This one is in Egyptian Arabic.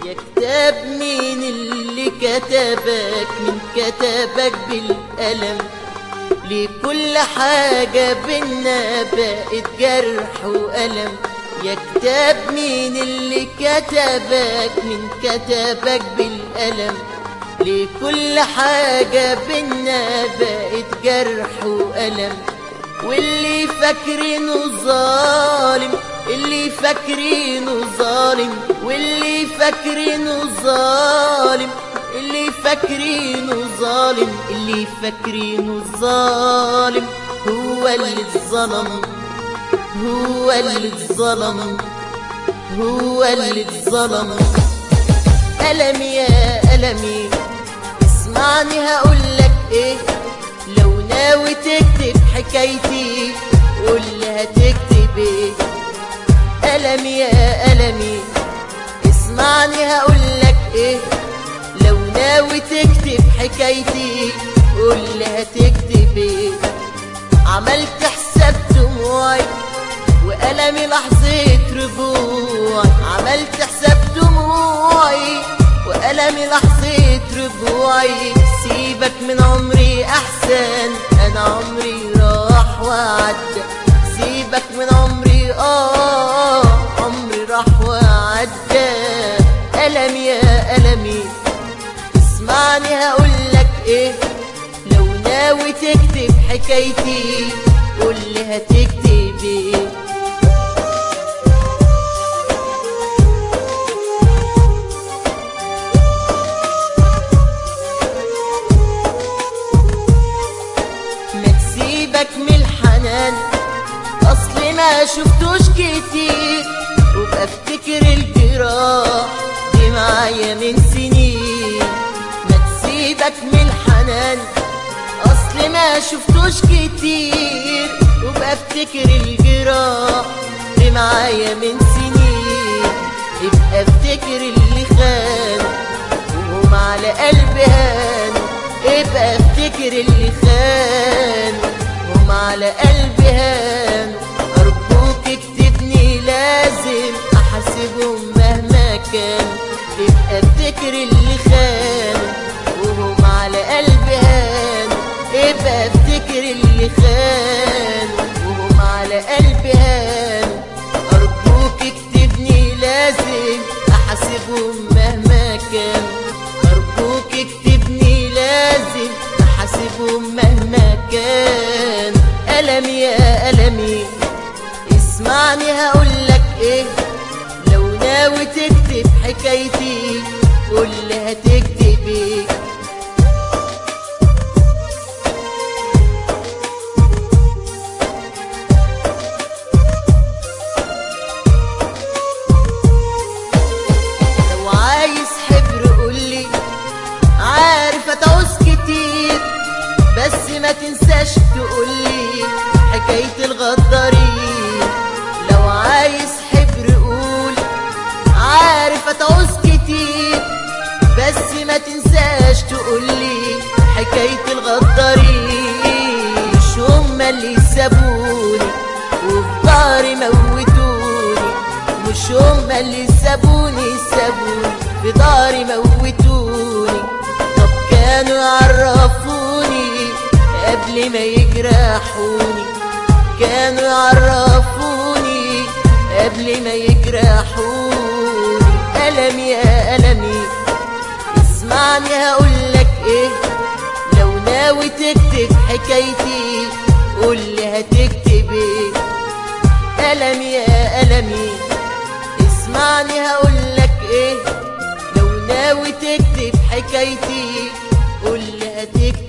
يا كتاب مين اللي كتبك من كتبك بالقلم لكل حاجة بينا بقت جرح وألم يا كتاب مين اللي كتبك من كتبك بالقلم لكل حاجة بينا بقت جرح وألم واللي فاكرينه ظالم اللي فاكرينه ظالم واللي فاكرينه ظالم اللي فاكرينه ظالم اللي فاكرينه ظالم هو اللي اتظلم هو اللي اتظلم هو اللي اتظلم ألمي يا ألمي اسمعني هقولك ايه لو ناوي تكتب حكايتي قول لي هتكتب ايه ألمي يا ألمي اسمعني هقولك ايه لو ناوي تكتب حكايتي قول لي هتكتب ايه عملت حساب دموعي وألمي لحظة رجوعي عملت حساب دموعي وألمي لحظة رجوعي سيبك من عمري أحسن أنا عمري راح وعدى سيبك من عمري آه عمري راح وعدى ألمي يا ألمي اسمعني هقولك إيه لو ناوي تكتب حكايتي قول لي هتكتب إيه ما تسيبك من الحنان اصل ما شفتوش كتير وبقى افتكر الجراح دي معايا من سنين ما تسيبك من الحنان اصل ما شفتوش كتير وبقى افتكر الجراح دي معايا من سنين يبقى افتكر اللي خان وهم على قلبي هان ابقى افتكر اللي خان هم على قلبي هان ارجوك اكتبني لازم احاسبهم مهما كان ابقى افتكر اللي خان وهم على قلبي هان ابقى افتكر اللي خان وهم على قلبي هان ارجوك اكتبني لازم احاسبهم مهما كان ارجوك اكتبني لازم احاسبهم مهما كان ألمي يا ألمي اسمعني هقولك ايه لو ناوي تكتب حكايتي قول لي هتكتب ايه لو عايز حبر قولي عارف هتعوز كتير بس ما تنساش تقولي حكاية الغدارين لو عايز حبر قول عارف هتعوز كتير بس ما تنساش تقولي حكاية الغدارين مش هما اللي سابوني وفي ضهري موتوني مش هما اللي سابوني سابوني في ضهري موتوني طب كانوا يعرفوني قبل ما يجرحوني كانوا يعرفوني قبل ما يجرحوني ألمي يا ألمي اسمعني هقولك ايه لو ناوي تكتب حكايتي قول لي هتكتب ايه ألمي يا ألمي اسمعني هقولك ايه لو ناوي تكتب حكايتي قول لي هتكتب